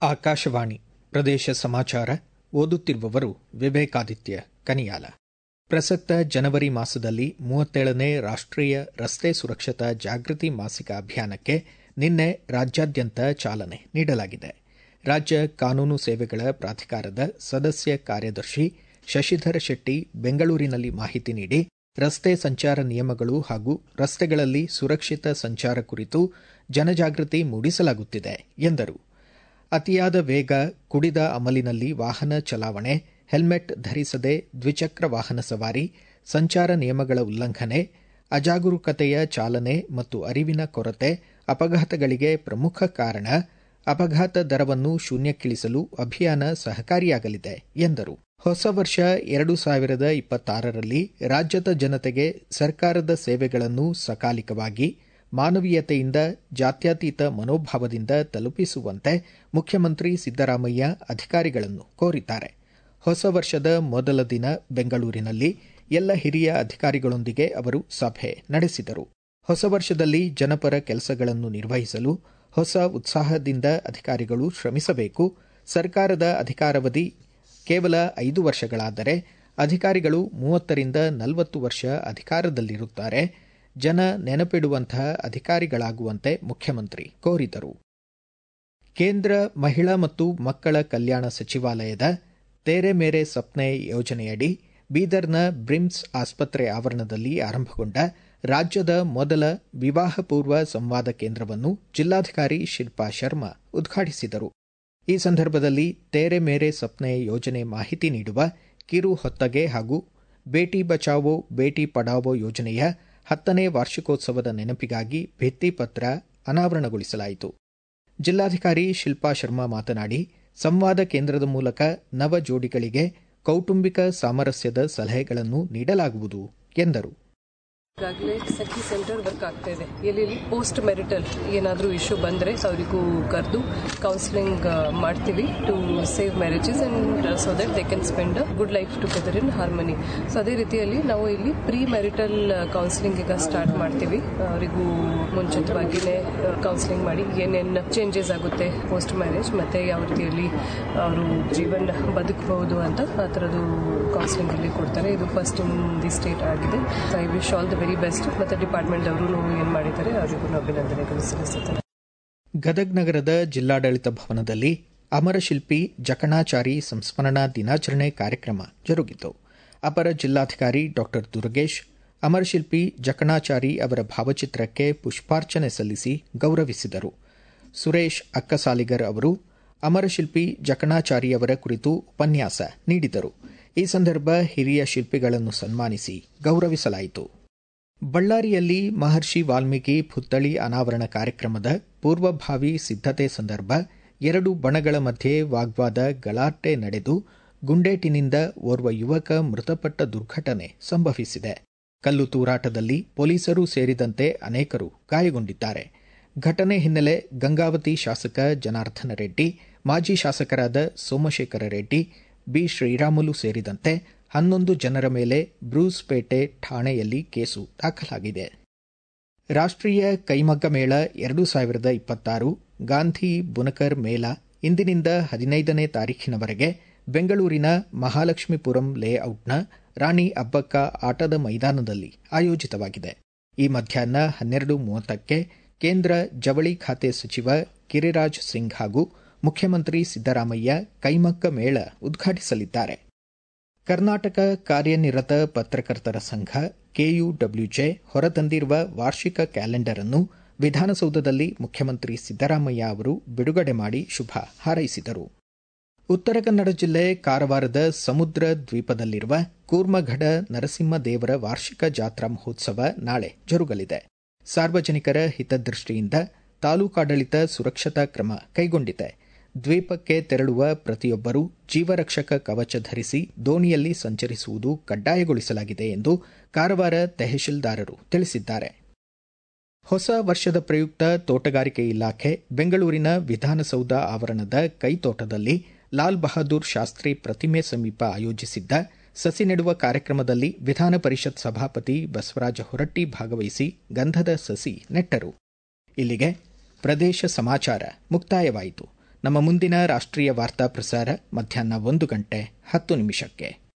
ಆಕಾಶವಾಣಿ ಪ್ರದೇಶ ಸಮಾಚಾರ ಓದುತ್ತಿರುವವರು ವಿವೇಕಾದಿತ್ಯ ಕನಿಯಾಲ ಪ್ರಸಕ್ತ ಜನವರಿ ಮಾಸದಲ್ಲಿ ಮೂವತ್ತೇಳನೇ ರಾಷ್ಟೀಯ ರಸ್ತೆ ಸುರಕ್ಷತಾ ಜಾಗೃತಿ ಮಾಸಿಕ ಅಭಿಯಾನಕ್ಕೆ ನಿನ್ನೆ ರಾಜ್ಯಾದ್ಯಂತ ಚಾಲನೆ ನೀಡಲಾಗಿದೆ ರಾಜ್ಯ ಕಾನೂನು ಸೇವೆಗಳ ಪ್ರಾಧಿಕಾರದ ಸದಸ್ಯ ಕಾರ್ಯದರ್ಶಿ ಶಶಿಧರ ಶೆಟ್ಟಿ ಬೆಂಗಳೂರಿನಲ್ಲಿ ಮಾಹಿತಿ ನೀಡಿ ರಸ್ತೆ ಸಂಚಾರ ನಿಯಮಗಳು ಹಾಗೂ ರಸ್ತೆಗಳಲ್ಲಿ ಸುರಕ್ಷಿತ ಸಂಚಾರ ಕುರಿತು ಜನಜಾಗೃತಿ ಮೂಡಿಸಲಾಗುತ್ತಿದೆ ಎಂದರು ಅತಿಯಾದ ವೇಗ ಕುಡಿದ ಅಮಲಿನಲ್ಲಿ ವಾಹನ ಚಲಾವಣೆ ಹೆಲ್ಮೆಟ್ ಧರಿಸದೆ ದ್ವಿಚಕ್ರ ವಾಹನ ಸವಾರಿ ಸಂಚಾರ ನಿಯಮಗಳ ಉಲ್ಲಂಘನೆ ಅಜಾಗರೂಕತೆಯ ಚಾಲನೆ ಮತ್ತು ಅರಿವಿನ ಕೊರತೆ ಅಪಘಾತಗಳಿಗೆ ಪ್ರಮುಖ ಕಾರಣ ಅಪಘಾತ ದರವನ್ನು ಶೂನ್ಯಕ್ಕಿಳಿಸಲು ಅಭಿಯಾನ ಸಹಕಾರಿಯಾಗಲಿದೆ ಎಂದರು ಹೊಸ ವರ್ಷ ಎರಡು ಸಾವಿರದ ಇಪ್ಪತ್ತಾರರಲ್ಲಿ ರಾಜ್ಯದ ಜನತೆಗೆ ಸರ್ಕಾರದ ಸೇವೆಗಳನ್ನು ಸಕಾಲಿಕವಾಗಿ ಮಾನವೀಯತೆಯಿಂದ ಜಾತ್ಯತೀತ ಮನೋಭಾವದಿಂದ ತಲುಪಿಸುವಂತೆ ಮುಖ್ಯಮಂತ್ರಿ ಸಿದ್ದರಾಮಯ್ಯ ಅಧಿಕಾರಿಗಳನ್ನು ಕೋರಿದ್ದಾರೆ ಹೊಸ ವರ್ಷದ ಮೊದಲ ದಿನ ಬೆಂಗಳೂರಿನಲ್ಲಿ ಎಲ್ಲ ಹಿರಿಯ ಅಧಿಕಾರಿಗಳೊಂದಿಗೆ ಅವರು ಸಭೆ ನಡೆಸಿದರು ಹೊಸ ವರ್ಷದಲ್ಲಿ ಜನಪರ ಕೆಲಸಗಳನ್ನು ನಿರ್ವಹಿಸಲು ಹೊಸ ಉತ್ಸಾಹದಿಂದ ಅಧಿಕಾರಿಗಳು ಶ್ರಮಿಸಬೇಕು ಸರ್ಕಾರದ ಅಧಿಕಾರಾವಧಿ ಕೇವಲ ಐದು ವರ್ಷಗಳಾದರೆ ಅಧಿಕಾರಿಗಳು ಮೂವತ್ತರಿಂದ ನಲವತ್ತು ವರ್ಷ ಅಧಿಕಾರದಲ್ಲಿರುತ್ತಾರೆ ಜನ ನೆನಪಿಡುವಂತಹ ಅಧಿಕಾರಿಗಳಾಗುವಂತೆ ಮುಖ್ಯಮಂತ್ರಿ ಕೋರಿದರು ಕೇಂದ್ರ ಮಹಿಳಾ ಮತ್ತು ಮಕ್ಕಳ ಕಲ್ಯಾಣ ಸಚಿವಾಲಯದ ತೇರೆ ಮೇರೆ ಸಪ್ನೆ ಯೋಜನೆಯಡಿ ಬೀದರ್ನ ಬ್ರಿಮ್ಸ್ ಆಸ್ಪತ್ರೆ ಆವರಣದಲ್ಲಿ ಆರಂಭಗೊಂಡ ರಾಜ್ಯದ ಮೊದಲ ವಿವಾಹ ಪೂರ್ವ ಸಂವಾದ ಕೇಂದ್ರವನ್ನು ಜಿಲ್ಲಾಧಿಕಾರಿ ಶಿಲ್ಪಾ ಶರ್ಮಾ ಉದ್ಘಾಟಿಸಿದರು ಈ ಸಂದರ್ಭದಲ್ಲಿ ತೇರೆ ಮೇರೆ ಸಪ್ನೆ ಯೋಜನೆ ಮಾಹಿತಿ ನೀಡುವ ಕಿರು ಹೊತ್ತಗೆ ಹಾಗೂ ಬೇಟಿ ಬಚಾವೋ ಬೇಟಿ ಪಡಾವೋ ಯೋಜನೆಯ ಹತ್ತನೇ ವಾರ್ಷಿಕೋತ್ಸವದ ನೆನಪಿಗಾಗಿ ಭಿತ್ತಿಪತ್ರ ಅನಾವರಣಗೊಳಿಸಲಾಯಿತು ಜಿಲ್ಲಾಧಿಕಾರಿ ಶಿಲ್ಪಾ ಶರ್ಮಾ ಮಾತನಾಡಿ ಸಂವಾದ ಕೇಂದ್ರದ ಮೂಲಕ ನವ ಜೋಡಿಗಳಿಗೆ ಕೌಟುಂಬಿಕ ಸಾಮರಸ್ಯದ ಸಲಹೆಗಳನ್ನು ನೀಡಲಾಗುವುದು ಎಂದರು ಈಗಾಗಲೇ ಸಖಿ ಸೆಂಟರ್ ವರ್ಕ್ ಆಗ್ತಾ ಇದೆ ಎಲ್ಲಿ ಪೋಸ್ಟ್ ಮೆರಿಟಲ್ ಏನಾದರೂ ಇಶ್ಯೂ ಬಂದರೆ ಅವರಿಗೂ ಕರೆದು ಕೌನ್ಸಿಲಿಂಗ್ ಮಾಡ್ತೀವಿ to save marriages and so that they can spend good life together in harmony so ಅದೇ ರೀತಿಯಲ್ಲಿ ನಾವು ಇಲ್ಲಿ ಪ್ರೀ ಮ್ಯಾರಿಟಲ್ ಕೌನ್ಸಿಲಿಂಗ್ ಈಗ ಸ್ಟಾರ್ಟ್ ಮಾಡ್ತೀವಿ ಅವರಿಗೂ ಮುಂಚಿತವಾಗಿಯೇ ಕೌನ್ಸಿಲಿಂಗ್ ಮಾಡಿ ಏನೇನು ಚೇಂಜಸ್ ಆಗುತ್ತೆ ಪೋಸ್ಟ್ ಮ್ಯಾರೇಜ್ ಮತ್ತೆ ಯಾವ ರೀತಿಯಲ್ಲಿ ಅವರು ಜೀವನ ಬದುಕಬಹುದು ಅಂತ ಆ ಥರದ್ದು ಕೌನ್ಸಿಲಿಂಗ್ ಇಲ್ಲಿ ಕೊಡ್ತಾರೆ ಇದು ಫಸ್ಟ್ ಇನ್ ದಿ ಸ್ಟೇಟ್ ಆಗಿದೆ I wish all the very best ಮತ್ತೆ ಡಿಪಾರ್ಟ್ಮೆಂಟ್ ಅವರು ಏನು ಮಾಡಿದ್ದಾರೆ ಅವರಿಗೂ ಅಭಿನಂದನೆಗಳು ಸಲ್ಲಿಸುತ್ತೇನೆ ಗದಗ್ ನಗರದ ಜಿಲ್ಲಾಡಳಿತ ಭವನದಲ್ಲಿ ಅಮರಶಿಲ್ಪಿ ಜಕಣಾಚಾರಿ ಸಂಸ್ಮರಣಾ ದಿನಾಚರಣೆ ಕಾರ್ಯಕ್ರಮ ಜರುಗಿತು ಅಪರ ಜಿಲ್ಲಾಧಿಕಾರಿ ಡಾ ದುರ್ಗೇಶ್ ಅಮರಶಿಲ್ಪಿ ಜಕಣಾಚಾರಿ ಅವರ ಭಾವಚಿತ್ರಕ್ಕೆ ಪುಷ್ಪಾರ್ಚನೆ ಸಲ್ಲಿಸಿ ಗೌರವಿಸಿದರು ಸುರೇಶ್ ಅಕ್ಕಸಾಲಿಗರ್ ಅವರು ಅಮರಶಿಲ್ಪಿ ಜಕಣಾಚಾರಿ ಅವರ ಕುರಿತು ಉಪನ್ಯಾಸ ನೀಡಿದರು ಈ ಸಂದರ್ಭ ಹಿರಿಯ ಶಿಲ್ಪಿಗಳನ್ನು ಸನ್ಮಾನಿಸಿ ಗೌರವಿಸಲಾಯಿತು ಬಳ್ಳಾರಿಯಲ್ಲಿ ಮಹರ್ಷಿ ವಾಲ್ಮೀಕಿ ಪುತ್ಥಳಿ ಅನಾವರಣ ಕಾರ್ಯಕ್ರಮದ ಪೂರ್ವಭಾವಿ ಸಿದ್ದತೆ ಸಂದರ್ಭ ಎರಡು ಬಣಗಳ ಮಧ್ಯೆ ವಾಗ್ವಾದ ಗಲಾಟೆ ನಡೆದು ಗುಂಡೇಟಿನಿಂದ ಓರ್ವ ಯುವಕ ಮೃತಪಟ್ಟ ದುರ್ಘಟನೆ ಸಂಭವಿಸಿದೆ ಕಲ್ಲು ತೂರಾಟದಲ್ಲಿ ಪೊಲೀಸರು ಸೇರಿದಂತೆ ಅನೇಕರು ಗಾಯಗೊಂಡಿದ್ದಾರೆ ಘಟನೆ ಹಿನ್ನೆಲೆ ಗಂಗಾವತಿ ಶಾಸಕ ಜನಾರ್ದನ ರೆಡ್ಡಿ ಮಾಜಿ ಶಾಸಕರಾದ ಸೋಮಶೇಖರ ರೆಡ್ಡಿ ಬಿ ಶ್ರೀರಾಮುಲು ಸೇರಿದಂತೆ ಹನ್ನೊಂದು ಜನರ ಮೇಲೆ ಬ್ರೂಸ್ಪೇಟೆ ಠಾಣೆಯಲ್ಲಿ ಕೇಸು ದಾಖಲಾಗಿದೆ ರಾಷ್ಟೀಯ ಕೈಮಗ್ಗ ಮೇಳ ಎರಡು ಸಾವಿರದ ಇಪ್ಪತ್ತಾರು ಗಾಂಧಿ ಬುನಕರ್ ಮೇಳ ಇಂದಿನಿಂದ ಹದಿನೈದನೇ ತಾರೀಖಿನವರೆಗೆ ಬೆಂಗಳೂರಿನ ಮಹಾಲಕ್ಷ್ಮೀಪುರಂ ಲೇಔಟ್ನ ರಾಣಿ ಅಬ್ಬಕ್ಕ ಆಟದ ಮೈದಾನದಲ್ಲಿ ಆಯೋಜಿತವಾಗಿದೆ ಈ ಮಧ್ಯಾಹ್ನ ಹನ್ನೆರಡು ಮೂವತ್ತಕ್ಕೆ ಕೇಂದ್ರ ಜವಳಿ ಖಾತೆ ಸಚಿವ ಗಿರಿರಾಜ್ ಸಿಂಗ್ ಹಾಗೂ ಮುಖ್ಯಮಂತ್ರಿ ಸಿದ್ದರಾಮಯ್ಯ ಕೈಮಗ್ಗ ಮೇಳ ಉದ್ಘಾಟಿಸಲಿದ್ದಾರೆ ಕರ್ನಾಟಕ ಕಾರ್ಯನಿರತ ಪತ್ರಕರ್ತರ ಸಂಘ ಕೆಯುಡಬ್ಲ್ಯೂಜೆ ಹೊರತಂದಿರುವ ವಾರ್ಷಿಕ ಕ್ಯಾಲೆಂಡರ್ ಅನ್ನು ವಿಧಾನಸೌಧದಲ್ಲಿ ಮುಖ್ಯಮಂತ್ರಿ ಸಿದ್ದರಾಮಯ್ಯ ಅವರು ಬಿಡುಗಡೆ ಮಾಡಿ ಶುಭ ಹಾರೈಸಿದರು ಉತ್ತರ ಕನ್ನಡ ಜಿಲ್ಲೆ ಕಾರವಾರದ ಸಮುದ್ರ ದ್ವೀಪದಲ್ಲಿರುವ ಕೂರ್ಮಘಡ ನರಸಿಂಹ ದೇವರ ವಾರ್ಷಿಕ ಜಾತ್ರಾ ಮಹೋತ್ಸವ ನಾಳೆ ಜರುಗಲಿದೆ ಸಾರ್ವಜನಿಕರ ಹಿತದೃಷ್ಟಿಯಿಂದ ತಾಲೂಕಾಡಳಿತ ಸುರಕ್ಷತಾ ಕ್ರಮ ಕೈಗೊಂಡಿದೆ ದ್ವೀಪಕ್ಕೆ ತೆರಳುವ ಪ್ರತಿಯೊಬ್ಬರೂ ಜೀವರಕ್ಷಕ ಕವಚ ಧರಿಸಿ ದೋಣಿಯಲ್ಲಿ ಸಂಚರಿಸುವುದು ಕಡ್ಡಾಯಗೊಳಿಸಲಾಗಿದೆ ಎಂದು ಕಾರವಾರ ತೆಹಶೀಲ್ದಾರರು ತಿಳಿಸಿದ್ದಾರೆ ಹೊಸ ವರ್ಷದ ಪ್ರಯುಕ್ತ ತೋಟಗಾರಿಕೆ ಇಲಾಖೆ ಬೆಂಗಳೂರಿನ ವಿಧಾನಸೌಧ ಆವರಣದ ಕೈತೋಟದಲ್ಲಿ ಲಾಲ್ ಬಹದ್ದೂರ್ ಶಾಸ್ತ್ರಿ ಪ್ರತಿಮೆ ಸಮೀಪ ಆಯೋಜಿಸಿದ್ದ ಸಸಿ ನೆಡುವ ಕಾರ್ಯಕ್ರಮದಲ್ಲಿ ವಿಧಾನ ಪರಿಷತ್ ಸಭಾಪತಿ ಬಸವರಾಜ ಹೊರಟ್ಟಿ ಭಾಗವಹಿಸಿ ಗಂಧದ ಸಸಿ ನೆಟ್ಟರು ಇಲ್ಲಿಗೆ ಪ್ರದೇಶ ಸಮಾಚಾರ ಮುಕ್ತಾಯವಾಯಿತು ನಮ್ಮ ಮುಂದಿನ ರಾಷ್ಟ್ರೀಯ ವಾರ್ತಾ ಪ್ರಸಾರ ಮಧ್ಯಾಹ್ನ ಒಂದು ಗಂಟೆ ಹತ್ತು ನಿಮಿಷಕ್ಕೆ